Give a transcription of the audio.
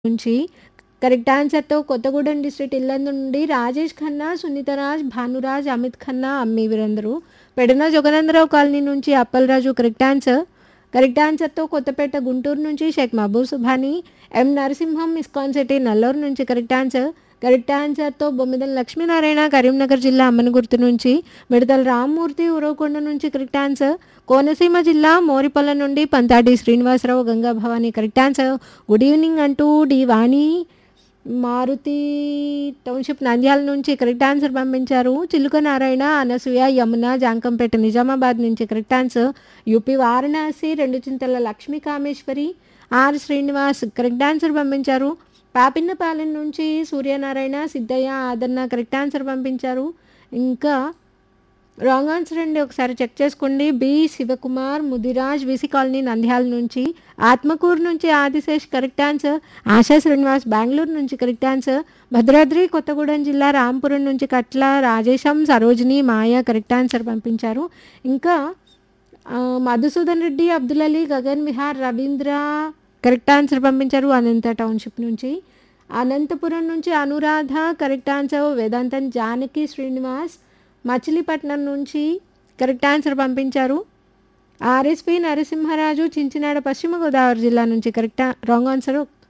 నుంచి కరెక్ట్ ఆన్సర్‌తో కొత్తగూడెం డిస్ట్రిక్ట్ ఇల్లందు నుండి రాజేష్ ఖన్నా, సునీతరాజ్, భానురాజ్, అమిత్ ఖన్నా, అమ్మి వీరందరూ. పెడన జగనందరావు కాలనీ నుంచి అప్పలరాజు కరెక్ట్ ఆన్సర్. కరెక్ట్ ఆన్సర్‌తో కొత్తపేట గుంటూరు నుంచి Sheikh Mahaboob Subhani, M Narasimham ISKCON city Nallur నుంచి కరెక్ట్ ఆన్సర్. కరెక్ట్ ఆన్సర్‌తో బొమ్మిదల లక్ష్మీనారాయణ కరీంనగర్ జిల్లా అమ్మనగుర్తు నుంచి, మిడతల రామ్మూర్తి ఉరవకొండ నుంచి కరెక్ట్ ఆన్సర్. కోనసీమ జిల్లా మోరిపొలం నుండి Panthadi Srinivasarao Ganga Bhavani correct answer. Good evening అంటూ డి వాణి మారుతి టౌన్‌షిప్ నంద్యాల నుంచి కరెక్ట్ ఆన్సర్ పంపించారు. చిలుక నారాయణ, అనసూయ, యమున జాంకంపేట నిజామాబాద్ నుంచి కరెక్ట్ ఆన్సర్. యూపీ వారణాసి రెండు Chintala Lakshmi Kameswari, R Srinivas correct answer పంపించారు. పాపిన్నపాలెం నుంచి సూర్యనారాయణ, సిద్ధయ్య, ఆదన్న కరెక్ట్ ఆన్సర్ పంపించారు. ఇంకా రాంగ్ ఆన్సర్ అండి ఒకసారి చెక్ చేసుకోండి. B Sivakumar, Mudiraj VC colony Nandyal నుంచి, ఆత్మకూరు నుంచి ఆదిశేష్ కరెక్ట్ ఆన్సర్. ఆశా శ్రీనివాస్ బెంగుళూరు నుంచి కరెక్ట్ ఆన్సర్. భద్రాద్రి కొత్తగూడెం జిల్లా రాంపురం నుంచి కట్ల రాజేశం, సరోజిని, మాయ కరెక్ట్ ఆన్సర్ పంపించారు. ఇంకా ఆహ్, మధుసూదన్ రెడ్డి, అబ్దుల్ అలీ, గగన్ విహార్, రవీంద్ర కరెక్ట్ ఆన్సర్ పంపించారు అనంత టౌన్‌షిప్ నుంచి. అనంతపురం నుంచి అనురాధ కరెక్ట్ ఆన్సర్. వేదాంతం జానకి శ్రీనివాస్ మచిలీపట్నం నుంచి కరెక్ట్ ఆన్సర్ పంపించారు. ఆర్ఎస్‌పి నరసింహరాజు చించినాడ పశ్చిమ గోదావరి జిల్లా నుంచి కరెక్ట్ ఆ రాంగ్ ఆన్సర్